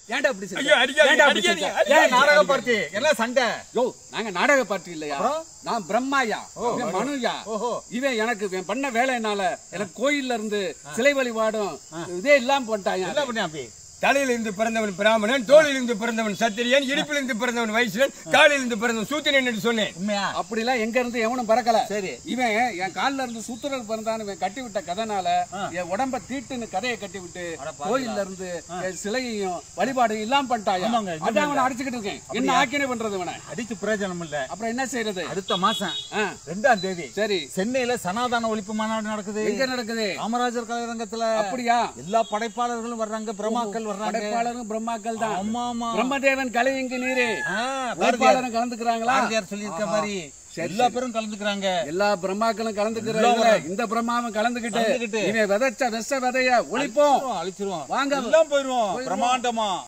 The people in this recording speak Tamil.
ஏன்டா இப்படி செஞ்ச? ஐயோ, அடிக்காதீங்க, ஏன்டா இப்படி அடிக்காதீங்க, செஞ்ச? அடிக்காதீங்க. ஏன் நாடக பார்ட்டி என்ன சண்டை யோ நாங்க நாடக பார்ட்டி இல்லையா அப்புறம்? நான் பிரம்மாயா இவன் மனுயா ஓஹோ. இவன் எனக்கு இவன் பண்ண வேலைனால எனக்கு கோயில்ல இருந்து சிலை வழிபாடும் இதே இல்லாம பண்ணிட்டான் என்ன பண்ணி அப்படி தலையில இருந்து பிறந்தவன் பிராமணன் தோளில் இருந்து பிறந்தவன் சத்திரியன் இடுப்பில் இருந்து பிறந்தவன் வைசியன் காலில் இருந்து பிறந்தவன் சூத்திரன் என்று சொன்னேன் உண்மையா அப்படிலாம் எங்க இருந்து எவனும் பறக்கல சரி. இவன் என் கால்ல இருந்து சுத்துறது பிறந்தான்னு இவன் கட்டி விட்ட கதைனால என் உடம்ப தீட்டுன்னு கதையை கட்டி விட்டு கோயில்ல இருந்து என் சிலையையும் வழிபாடு இல்லாம பண்ணிட்டாயா ஆமாங்க, இன்னும் அதான் அவனை அடிச்சுக்கிட்டு இருக்கேன் என்ன ஆக்கினே பண்றது இவனை அடிச்சு பிரயோஜனம் இல்ல அப்புறம் என்ன செய்யறது அடுத்த மாசம் ஆ, ரெண்டாம் தேதி சரி சென்னையில சனாதன ஒழிப்பு மாநாடு நடக்குது எங்க நடக்குது காமராஜர் கலையரங்கத்துல அப்படியா எல்லா படைப்பாளர்களும் வர்றாங்க பிரம்மாக்கள் வர்றாங்க படைப்பாளரும் பிரம்மாக்கள் தான் ஆமா ஆமா பிரம்மதேவன் கலை இங்கு நீரு ஆ, பாரதியார் உழைப்பாளரும் கலந்துக்கிறாங்களா பாரதியார் சொல்லியிருக்க மாதிரி எல்லா பேரும் கலந்துக்கிறாங்க எல்லா பிரம்மாக்களும் கலந்துக்கிறாங்க இந்த பிரம்மாவும் கலந்துகிட்டு கலந்துக்கிட்டு. இவன் விதைச்ச விஷ விதைய ஒழிப்போம் அழிச்சிருவோம் வாங்க எல்லாம் போயிருவோம் பிரம்மாண்டமா